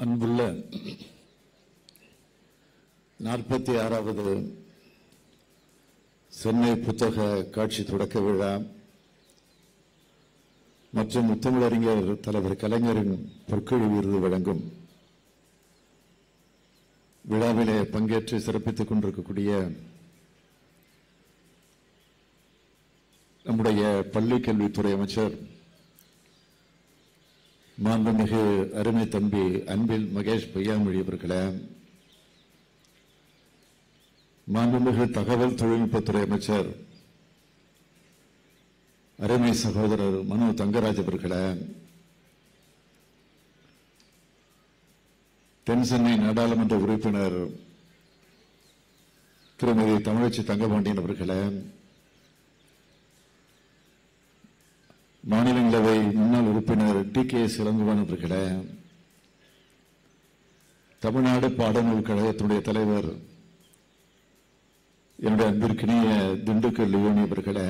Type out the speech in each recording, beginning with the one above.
அன்புள்ள நாற்பத்தி ஆறாவது சென்னை புத்தக காட்சி தொடக்க விழா மற்றும் முத்தமிழறிஞர் தலைவர் கலைஞரின் பொற்கழி விருது வழங்கும் விழாவிலே பங்கேற்று சிறப்பித்துக் கொண்டிருக்கக்கூடிய நம்முடைய பள்ளி கல்வித்துறை அமைச்சர் மாண்புமிகு அருமை தம்பி அன்பில் மகேஷ் பொய்யாமொழி அவர்களே மாண்புமிகு தகவல் தொழில்நுட்பத்துறை அமைச்சர் அருமை சகோதரர் மனோ தங்கராஜ் அவர்களே தென் சென்னை நாடாளுமன்ற உறுப்பினர் திருமதி தமிழச்சி தங்கபாண்டியன் அவர்களே மாநிலங்களவை முன்னாள் உறுப்பினர் டி கே சிலங்குவன் அவர்களே தமிழ்நாடு பாடநூல் கழகத்தினுடைய தலைவர் என்னுடைய அன்பிற்கினிய திண்டுக்கல் லியோனி அவர்களே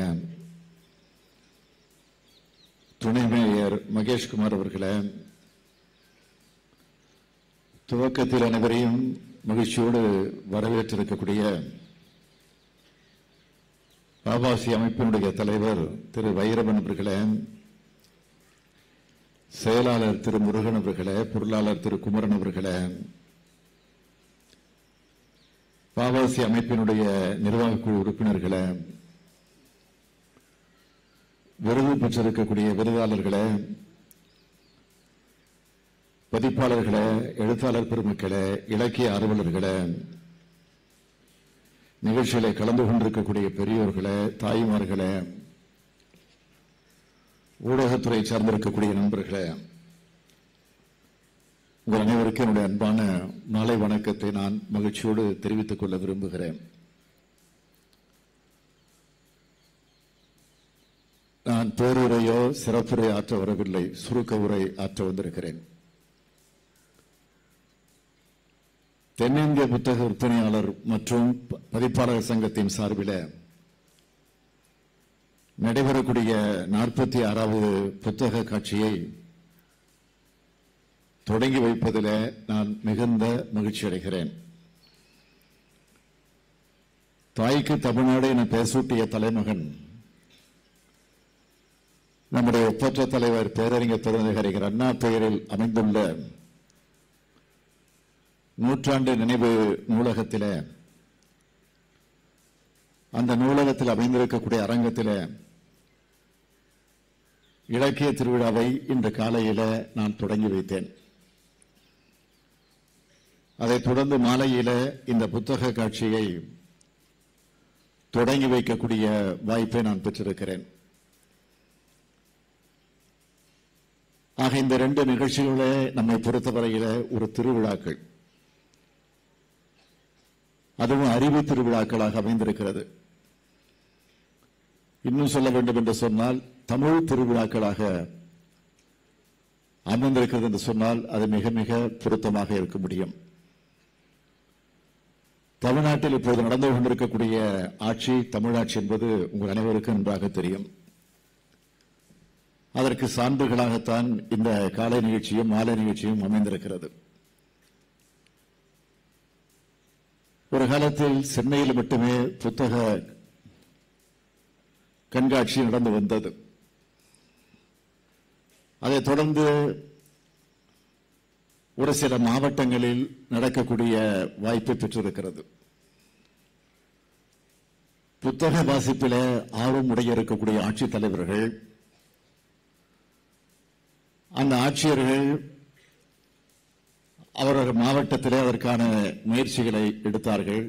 துணை மேயர் மகேஷ்குமார் அவர்களே துவக்கத்தில் அனைவரையும் மகிழ்ச்சியோடு வரவேற்றிருக்கக்கூடிய ஆபாசி அமைப்பினுடைய தலைவர் திரு வைரவன் அவர்களே செயலாளர் திரு முருகன் அவர்களே பொருளாளர் திரு குமரன் அவர்களே பாவாசி அமைப்பினுடைய நிர்வாகக் குழு உறுப்பினர்களே விருது பெற்றிருக்கக்கூடிய விருதாளர்களே பதிப்பாளர்களே எழுத்தாளர் பெருமக்களே இலக்கிய ஆர்வலர்களே நிகழ்ச்சியில கலந்து கொண்டிருக்கக்கூடிய பெரியோர்களே தாய்மார்களே ஊடகத்துறை சார்ந்திருக்கக்கூடிய நண்பர்களே உங்கள் அனைவருக்கும் என்னுடைய அன்பான மாலை வணக்கத்தை நான் மகிழ்ச்சியோடு தெரிவித்துக் கொள்ள விரும்புகிறேன் நான் பேருரையோ சிறப்புரை ஆற்ற வரவில்லை சுருக்க உரை ஆற்ற வந்திருக்கிறேன் தென்னிந்திய புத்தக விற்பனையாளர் மற்றும் பதிப்பாளர் சங்கத்தின் சார்பில் நடைபெறக்கூடிய நாற்பத்தி ஆறாவது புத்தக காட்சியை தொடங்கி வைப்பதில் நான் மிகுந்த மகிழ்ச்சி அடைகிறேன் தாய்க்கு தமிழ்நாடு என பேசூட்டிய தலைமகன் நம்முடைய ஒப்பற்ற தலைவர் பேரறிஞர் பெருந்தகரிகர் அண்ணா பெயரில் அமைந்துள்ள நூற்றாண்டு நினைவு நூலகத்தில் அந்த நூலகத்தில் அமைந்திருக்கக்கூடிய அரங்கத்தில் இலக்கிய திருவிழாவை இன்று காலையில நான் தொடங்கி வைத்தேன் அதைத் தொடர்ந்து மாலையில இந்த புத்தக காட்சியை தொடங்கி வைக்கக்கூடிய வாய்ப்பை நான் பெற்றிருக்கிறேன் ஆக இந்த ரெண்டு நிகழ்ச்சிகளே நம்மை பொறுத்தவரையில ஒரு திருவிழாக்கள் அதுவும் அறிவு திருவிழாக்களாக அமைந்திருக்கிறது இன்னும் சொல்ல வேண்டும் என்று சொன்னால் தமிழ் திருவிழாக்களாக அமைந்திருக்கிறது என்று சொன்னால் அது மிக மிக பொருத்தமாக இருக்க முடியும் தமிழ்நாட்டில் இப்போது நடந்து கொண்டிருக்கக்கூடிய ஆட்சி தமிழாட்சி என்பது உங்கள் அனைவருக்கும் நன்றாக தெரியும் அதற்கு சான்றுகளாகத்தான் இந்த காலை நிகழ்ச்சியும் மாலை நிகழ்ச்சியும் அமைந்திருக்கிறது ஒரு காலத்தில் சென்னையில் மட்டுமே புத்தக கண்காட்சி நடந்து வந்தது அதைத் தொடர்ந்து ஒரு சில மாவட்டங்களில் நடக்கக்கூடிய வாய்ப்பை பெற்றிருக்கிறது புத்தக வாசிப்பில ஆர்வம் உடைய இருக்கக்கூடிய ஆட்சித் தலைவர்கள் அந்த ஆட்சியர்கள் அவரவர் மாவட்டத்திலே அதற்கான முயற்சிகளை எடுத்தார்கள்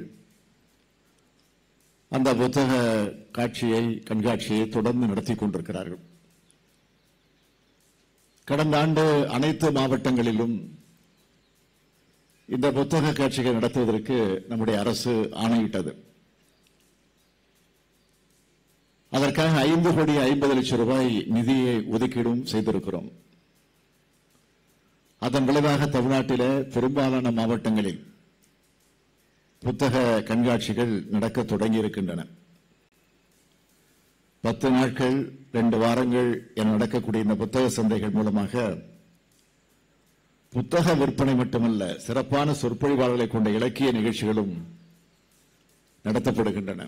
அந்த புத்தக காட்சியை கண்காட்சியை தொடர்ந்து நடத்தி கொண்டிருக்கிறார்கள் கடந்த ஆண்டு அனைத்து மாவட்டங்களிலும் இந்த புத்தக காட்சிகளை நடத்துவதற்கு நம்முடைய அரசு ஆணையிட்டது அதற்காக ஐந்து கோடி ஐம்பது லட்சம் ரூபாய் நிதியை ஒதுக்கீடும் செய்திருக்கிறோம் அதன் விளைவாக தமிழ்நாட்டிலே பெரும்பாலான மாவட்டங்களில் புத்தக கண்காட்சிகள் நடக்க தொடங்கி இருக்கின்றன பத்து நாட்கள் ரெண்டு வாரங்கள் என நடக்கக்கூடிய இந்த புத்தக சந்தைகள் மூலமாக புத்தக விற்பனை மட்டுமல்ல சிறப்பான சொற்பொழிவாளர்களை கொண்ட இலக்கிய நிகழ்ச்சிகளும் நடத்தப்படுகின்றன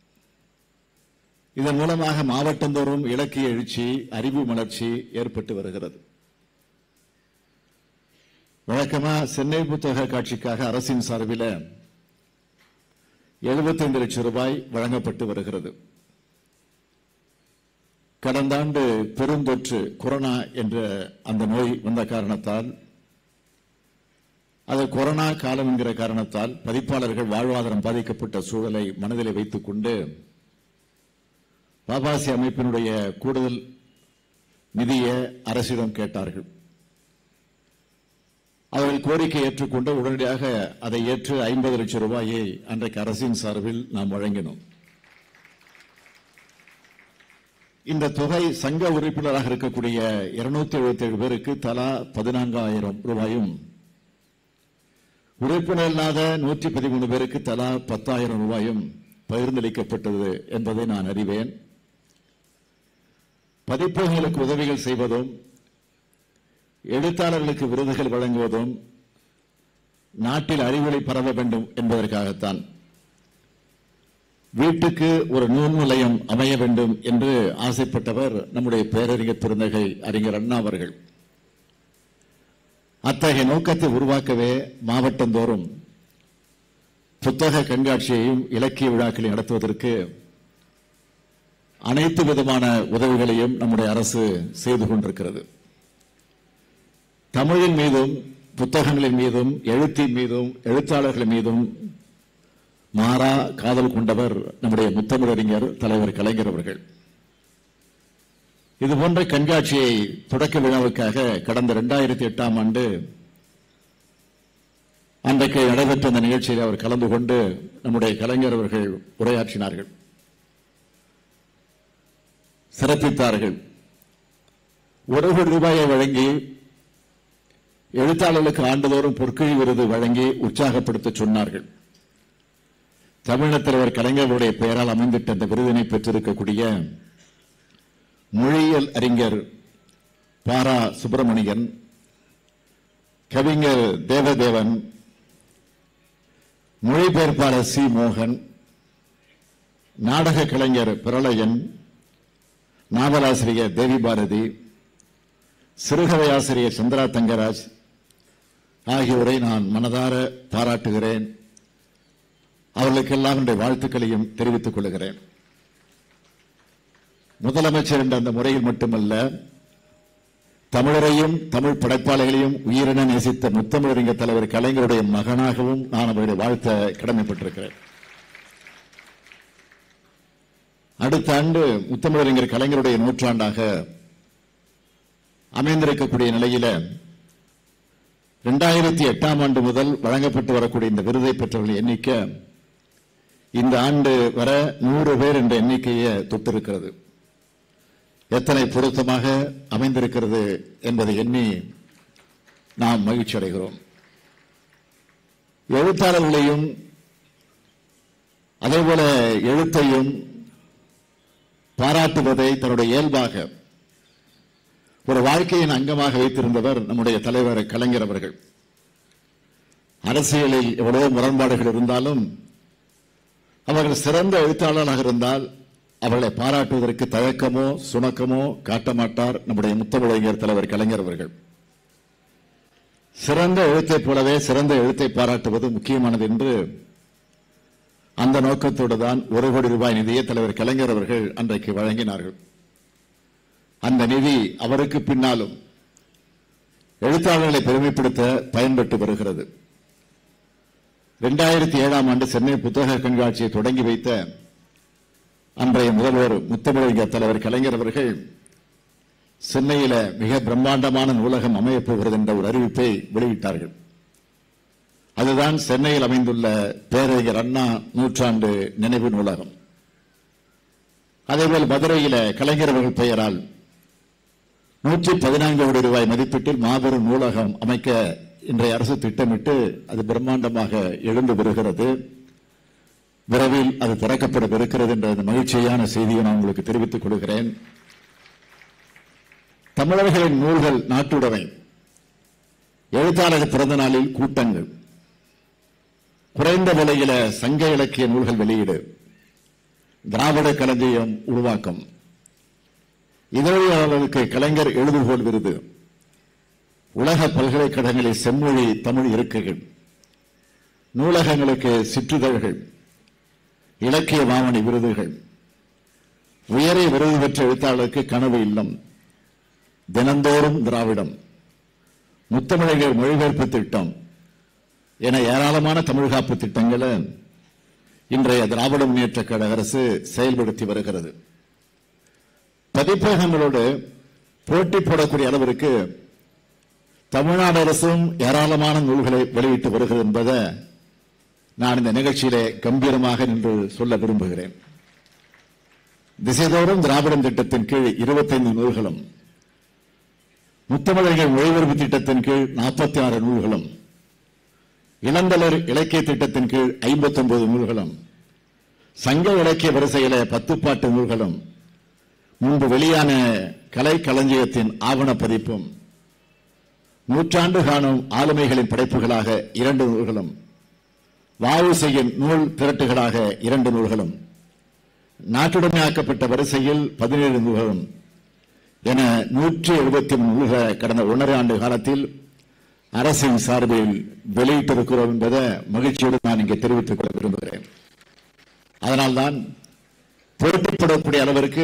இதன் மூலமாக மாவட்டந்தோறும் இலக்கிய எழுச்சி அறிவு மலர்ச்சி ஏற்பட்டு வருகிறது வழக்கமா சென்னை புத்தக காட்சிக்காக அரசின் சார்பில் 75 லட்சம் ரூபாய் வழங்கப்பட்டு வருகிறது கடந்த ஆண்டு பெருந்தொற்று கொரோனா என்ற அந்த நோய் வந்த காரணத்தால் அது கொரோனா காலம் என்கிற காரணத்தால் பதிப்பாளர்கள் வாழ்வாதாரம் பாதிக்கப்பட்ட சூழலை மனதிலே வைத்துக் கொண்டு பாபாசி அமைப்பினுடைய கூடுதல் நிதியை அரசிடம் கேட்டார்கள் அவர்கள் கோரிக்கை ஏற்றுக்கொண்டு உடனடியாக அதை ஏற்று ஐம்பது லட்சம் ரூபாயை அன்றைக்கு அரசின் சார்பில் நாம் வழங்கினோம் இந்த தொகை சங்க உறுப்பினராக இருக்கக்கூடிய இருநூத்தி எழுபத்தி ஏழு பேருக்கு தலா பதினான்காயிரம் ரூபாயும் உறுப்பினர் இல்லாத நூற்றி பதிமூணு பேருக்கு தலா பத்தாயிரம் ரூபாயும் பகிர்ந்தளிக்கப்பட்டது என்பதை நான் அறிவேன் பதிப்பகங்களுக்கு உதவிகள் செய்வதும் எழுத்தாளர்களுக்கு விருதுகள் வழங்குவதும் நாட்டில் அறிவொளி பரவ வேண்டும் என்பதற்காகத்தான் வீட்டுக்கு ஒரு நூல் நிலையம் அமைய வேண்டும் என்று ஆசைப்பட்டவர் நம்முடைய பேரறிஞர் பெருந்தகை அறிஞர் அண்ணா அவர்கள் அத்தகைய நோக்கத்தை உருவாக்கவே மாவட்டந்தோறும் புத்தக கண்காட்சியையும் இலக்கிய விழாக்களை நடத்துவதற்கு அனைத்து விதமான உதவிகளையும் நம்முடைய அரசு செய்து கொண்டிருக்கிறது தமிழின் மீதும் புத்தகங்களின் மீதும் எழுத்தின் மீதும் எழுத்தாளர்கள் மீதும் மாறா காதல் கொண்டவர் நம்முடைய முத்தமிழறிஞர் தலைவர் கலைஞர் அவர்கள் இதுபோன்ற கண்காட்சியை தொடக்க விழாவுக்காக கடந்த இரண்டாயிரத்தி எட்டாம் ஆண்டு அன்றைக்கு நடைபெற்ற அந்த நிகழ்ச்சியில் அவர் கலந்து கொண்டு நம்முடைய கலைஞர் அவர்கள் உரையாற்றினார்கள் சிறப்பித்தார்கள் ஒரு கோடி ரூபாயை வழங்கி எழுத்தாளர்களுக்கு ஆண்டுதோறும் பொற்கிழி விருது வழங்கி உற்சாகப்படுத்த சொன்னார்கள் தமிழக தலைவர் கலைஞர்களுடைய பெயரால் அமைந்திட்ட அந்த விருதினை பெற்றிருக்கக்கூடிய மொழியியல் அறிஞர் பாரா சுப்பிரமணியன் கவிஞர் தேவதேவன் மொழிபெயர்ப்பாளர் சி மோகன் நாடக கலைஞர் பிரளயன் நாவலாசிரியர் தேவி பாரதி சிறுகதை ஆசிரியர் சந்திரா தங்கராஜ் ஆகியோரை நான் மனதார பாராட்டுகிறேன் அவர்களுக்கெல்லாம் என்னுடைய வாழ்த்துக்களையும் தெரிவித்துக் கொள்கிறேன் முதலமைச்சர் என்ற அந்த முறையில் மட்டுமல்ல தமிழரையும் தமிழ் படைப்பாளிகளையும் உயிரென நேசித்த முத்தமிழறிஞர் தலைவர் கலைஞருடைய மகனாகவும் நான் அவருடைய வாழ்த்த கடமைப்பட்டிருக்கிறேன் அடுத்த ஆண்டு முத்தமிழறிஞர் கலைஞருடைய நூற்றாண்டாக அமைந்திருக்கக்கூடிய நிலையில இரண்டாயிரத்தி எட்டாம் ஆண்டு முதல் வழங்கப்பட்டு வரக்கூடிய இந்த விருதை பெற்றவர்கள் எண்ணிக்கை இந்த ஆண்டு வர நூறு பேர் என்ற எண்ணிக்கையை தொட்டிருக்கிறது எத்தனை பொருத்தமாக அமைந்திருக்கிறது என்பதை எண்ணி நாம் மகிழ்ச்சி அடைகிறோம் எழுத்தாளர்களையும் அதேபோல எழுத்தையும் பாராட்டுவதை தன்னுடைய இயல்பாக ஒரு வாழ்க்கையின் அங்கமாக வைத்திருந்தவர் நம்முடைய தலைவர் கலைஞர் அவர்கள் அரசியலில் எவ்வளவோ முரண்பாடுகள் இருந்தாலும் அவர்கள் சிறந்த எழுத்தாளராக இருந்தால் அவர்களை பாராட்டுவதற்கு தயக்கமோ சுணக்கமோ காட்ட மாட்டார் நம்முடைய முத்தமிழறிஞர் தலைவர் கலைஞர் அவர்கள் சிறந்த எழுத்தைப் போலவே சிறந்த எழுத்தை பாராட்டுவது முக்கியமானது என்று அந்த நோக்கத்தோடு தான் ஒரு கோடி ரூபாய் நிதியை தலைவர் கலைஞர் அவர்கள் அன்றைக்கு வழங்கினார்கள் அந்த நிதி அவருக்கு பின்னாலும் எழுத்தாளர்களை பெருமைப்படுத்த பயன்பட்டு வருகிறது இரண்டாயிரத்தி ஏழாம் ஆண்டு சென்னை புத்தக கண்காட்சியை தொடங்கி வைத்த அன்றைய முதல்வர் முத்தமிழறிஞர் தலைவர் கலைஞர் அவர்கள் சென்னையில மிக பிரம்மாண்டமான நூலகம் அமையப் போகிறது என்ற ஒரு அறிவிப்பை வெளியிட்டார்கள் அதுதான் சென்னையில் அமைந்துள்ள பேரறிஞர் அண்ணா நூற்றாண்டு நினைவு நூலகம் அதேபோல் மதுரையில கலைஞர் அவர்கள் பெயரால் நூற்றி பதினான்கு கோடி ரூபாய் மதிப்பீட்டில் மாபெரும் நூலகம் அமைக்க இன்றைய அரசு திட்டமிட்டு அது பிரம்மாண்டமாக எழுந்து வருகிறது விரைவில் அது திறக்கப்படவிருக்கிறது என்ற இந்த மகிழ்ச்சியான செய்தியை நான் உங்களுக்கு தெரிவித்துக் கொள்கிறேன் தமிழர்களின் நூல்கள் நாட்டுடைமை எழுத்தாளர் பிறந்த நாளில் கூட்டங்கள் குறைந்த விலையில சங்க இலக்கிய நூல்கள் வெளியீடு திராவிட களஞ்சியம் உருவாக்கம் இதழியாளர்களுக்கு கலைஞர் எழுதுகோல் விருது உலக பல்கலைக்கழகங்களில் செம்மொழி தமிழ் இருக்கைகள் நூலகங்களுக்கு சிற்றுதழ்கள் இலக்கிய மாமணி விருதுகள் உயரிய விருது பெற்ற எழுத்தாளருக்கு கனவு இல்லம் தினந்தோறும் திராவிடம் முத்தமிழர் மொழிபெயர்ப்பு திட்டம் என ஏராளமான தமிழ்காப்பு திட்டங்களை இன்றைய திராவிட முன்னேற்ற கழக அரசு செயல்படுத்தி வருகிறது பதிப்பகங்களோடு போட்டி போடக்கூடிய அளவிற்கு தமிழ்நாடு அரசும் ஏராளமான நூல்களை வெளியிட்டு வருகிறது என்பதை நான் இந்த நிகழ்ச்சியிலே கம்பீரமாக நின்று சொல்ல விரும்புகிறேன் திசைதோறும் திராவிடம் திட்டத்தின் கீழ் இருபத்தைந்து நூல்களும் முத்தமிழர்கள் மொழிபெயர்ப்பு திட்டத்தின் கீழ் நாற்பத்தி ஆறு நூல்களும் இளந்தலர் இலக்கிய திட்டத்தின் கீழ் ஐம்பத்தி ஒன்பது நூல்களும் சங்க இலக்கிய வரிசையில பத்து பாட்டு நூல்களும் முன்பு வெளியான கலை களஞ்சியத்தின் ஆவண பதிப்பும் நூற்றாண்டு காணும் ஆளுமைகளின் படைப்புகளாக இரண்டு நூல்களும் வாவுசையின் நூல் திரட்டுகளாக இரண்டு நூல்களும் நாட்டுடைமையாக்கப்பட்ட வரிசையில் பதினேழு நூல்களும் என நூற்றி எழுபத்தி மூணு நூல்களை கடந்த ஒன்றரை ஆண்டு காலத்தில் அரசின் சார்பில் வெளியிட்டிருக்கிறோம் என்பதை மகிழ்ச்சியோடு நான் இங்கே தெரிவித்துக் கொள்ள விரும்புகிறேன் அதனால்தான் போட்டிப்படக்கூடிய அளவிற்கு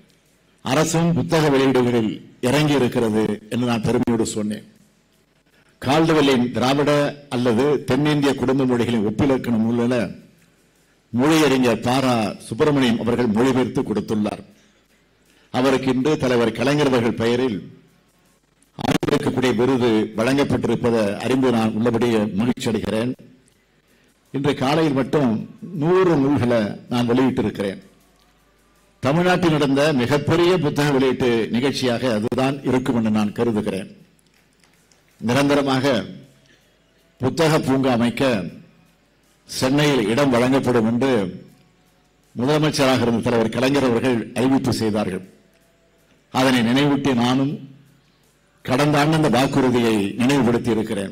அரசும் புத்தக வெளியீடுகளில் இறங்கி இருக்கிறது என்று நான் பெருமையோடு சொன்னேன் கால்டுவெல்லின் திராவிட அல்லது தென்னிந்திய குடும்ப மொழிகளின் ஒப்பிலக்கண நூலில் மொழியறிஞர் தாரா சுப்பிரமணியம் அவர்கள் மொழிபெயர்த்து கொடுத்துள்ளார் அவருக்கு இன்று தலைவர் கலைஞர் அவர்கள் பெயரில் இருக்கக்கூடிய விருது வழங்கப்பட்டிருப்பதை அறிந்து நான் உள்ளபடியே மகிழ்ச்சி அடைகிறேன் இன்று காலையில் மட்டும் நூறு நூல்களை நான் வெளியிட்டிருக்கிறேன் தமிழ்நாட்டில் நடந்த மிகப்பெரிய புத்தக வெளியீட்டு நிகழ்ச்சியாக அதுதான் இருக்கும் என்று நான் கருதுகிறேன் நிரந்தரமாக புத்தக பூங்கா அமைக்க சென்னையில் இடம் வழங்கப்படும் என்று முதலமைச்சராக இருந்த தலைவர் கலைஞர் அவர்கள் அறிவிப்பு செய்தார்கள் அதனை நினைவூட்டி நானும் கடந்த ஆண்டு அந்த வாக்குறுதியை நினைவுபடுத்தி இருக்கிறேன்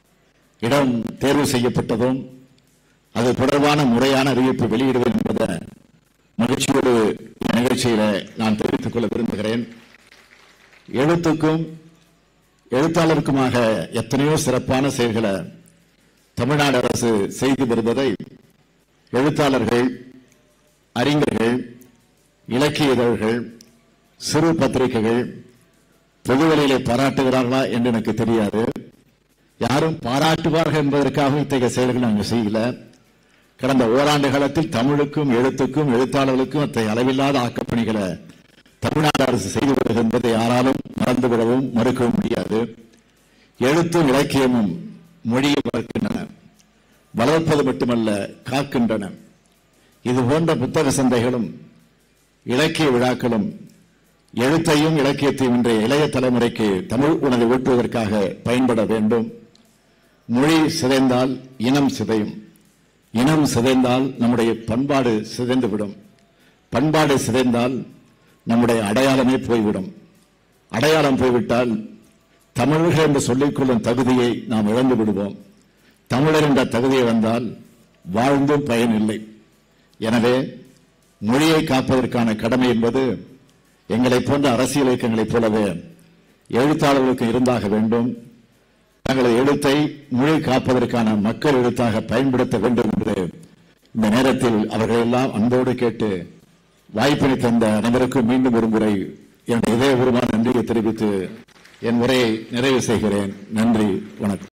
இடம் தேர்வு செய்யப்பட்டதும் அது தொடர்பான முறையான அறிவிப்பு வெளியிடுவேன் என்பதை மகிழ்ச்சியோடு இந்த நிகழ்ச்சியில நான் தெரிவித்துக் கொள்ள விரும்புகிறேன் எழுத்துக்கும் எழுத்தாளருக்குமாக எத்தனையோ சிறப்பான செயல்களை தமிழ்நாடு அரசு செய்து வருவதை எழுத்தாளர்கள் அறிஞர்கள் இலக்கிய இதழ்கள் சிறு பத்திரிகைகள் பொதுவெளியிலே பாராட்டுகிறார்களா என்று எனக்கு தெரியாது யாரும் பாராட்டுவார்கள் என்பதற்காக இத்தகைய செயல்கள் நாங்கள் செய்யல கடந்த ஓராண்டு காலத்தில் தமிழுக்கும் எழுத்துக்கும் எழுத்தாளர்களுக்கும் அத்தகைய அளவில்லாத ஆக்கப்பணிகளை தமிழ்நாடு அரசு செய்து வருகிறது என்பதை யாராலும் மறந்துவிடவும் மறுக்கவும் முடியாது எழுத்தும் இலக்கியமும் மொழியை வளர்க்கின்றன வளர்ப்பது மட்டுமல்ல காக்கின்றன இது போன்ற புத்தக சந்தைகளும் இலக்கிய விழாக்களும் எழுத்தையும் இலக்கியத்தையும் இன்றைய இளைய தலைமுறைக்கு தமிழ் உணவை ஊட்டுவதற்காக பயன்பட வேண்டும் மொழி சிதைந்தால் இனம் சிதையும் இனம் சிதைந்தால் நம்முடைய பண்பாடு சிதைந்துவிடும் பண்பாடு சிதைந்தால் நம்முடைய அடையாளமே போய்விடும் அடையாளம் போய்விட்டால் தமிழர்கள் என்று சொல்லிக்கொள்ளும் தகுதியை நாம் இழந்து விடுவோம் தமிழர் என்ற தகுதியை வந்தால் வாழ்ந்தும் பயனில்லை எனவே மொழியை காப்பதற்கான கடமை என்பது எங்களை போன்ற அரசியல் இயக்கங்களைப் போலவே எழுத்தாளர்களுக்கு இருந்தாக வேண்டும் தங்களது எழுத்தை மொழி காப்பதற்கான மக்கள் எழுத்தாக பயன்படுத்த வேண்டும் என்று இந்த நேரத்தில் அவர்கள் எல்லாம் அன்போடு கேட்டு வாய்ப்பினை தந்த அனைவருக்கும் மீண்டும் ஒரு முறை என் இதயபூர்வமான நன்றியை தெரிவித்து என் உரையை நிறைவு செய்கிறேன் நன்றி வணக்கம்